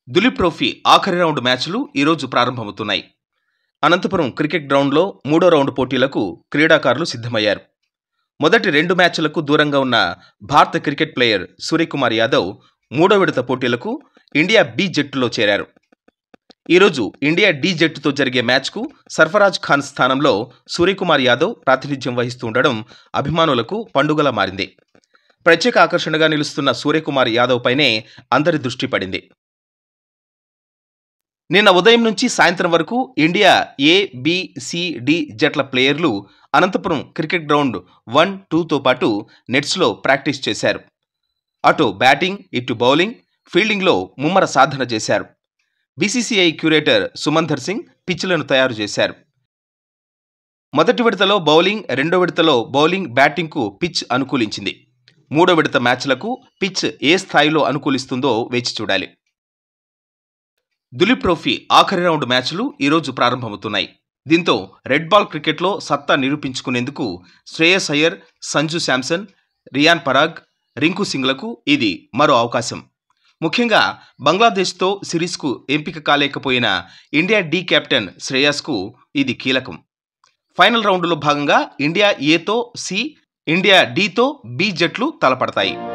Duleep trophy ఆఖరి round మ్యాచ్లు ఈరోజు ప్రారంభమవుతున్నాయి అనంతపురం క్రికెట్ గ్రౌండ్లో మూడో రౌండ్ పోటీలకు క్రీడాకారులు సిద్ధమయ్యారు మొదటి రెండు మ్యాచ్లకు దూరంగా ఉన్న భారత క్రికెట్ ప్లేయర్ సూర్యకుమార్ యాదవ్ మూడో విడత పోటీలకు ఇండియా బి జట్టులో చేరారు ఈరోజు ఇండియా డి జట్టుతో జరిగే మ్యాచ్కు సర్ఫరాజ్ ఖాన్ స్థానంలో సూర్యకుమార్ యాదవ్ ప్రాతినిధ్యం వహిస్తూ ఉండడం అభిమానులకు పండుగలా మారింది ప్రత్యేక ఆకర్షణగా నిలుస్తున్న సూర్యకుమార్ యాదవ్ పైనే అందరి దృష్టి పడింది నిన్న ఉదయం నుంచి సాయంత్రం వరకు India A B C D జట్ల ప్లేయర్లు అనంతపురం క్రికెట్ గ్రౌండ్ వన్ టూతో పాటు నెట్స్లో ప్రాక్టీస్ చేశారు అటు బ్యాటింగ్ ఇటు బౌలింగ్ ఫీల్డింగ్లో ముమ్మర సాధన చేశారు బీసీసీఐ క్యూరేటర్ సుమంధర్ సింగ్ పిచ్లను తయారు చేశారు మొదటి విడతలో బౌలింగ్ రెండో విడతలో బౌలింగ్ బ్యాటింగ్కు పిచ్ అనుకూలించింది మూడో విడత మ్యాచ్లకు పిచ్ ఏ స్థాయిలో అనుకూలిస్తుందో వేచి చూడాలి దులీప్ ట్రోఫీ ఆఖరి రౌండ్ మ్యాచ్లు ఈరోజు ప్రారంభమవుతున్నాయి దీంతో రెడ్ బాల్ క్రికెట్లో సత్తా నిరూపించుకునేందుకు శ్రేయస్ అయ్యర్ సంజు శాంసన్ రియాన్ పరాగ్ రింకు సింగ్లకు ఇది మరో అవకాశం ముఖ్యంగా బంగ్లాదేశ్తో సిరీస్కు ఎంపిక కాలేకపోయిన ఇండియా డి కెప్టెన్ శ్రేయస్కు ఇది కీలకం ఫైనల్ రౌండ్లో భాగంగా ఇండియా ఏతో సి ఇండియా డితో బి జట్లు తలపడతాయి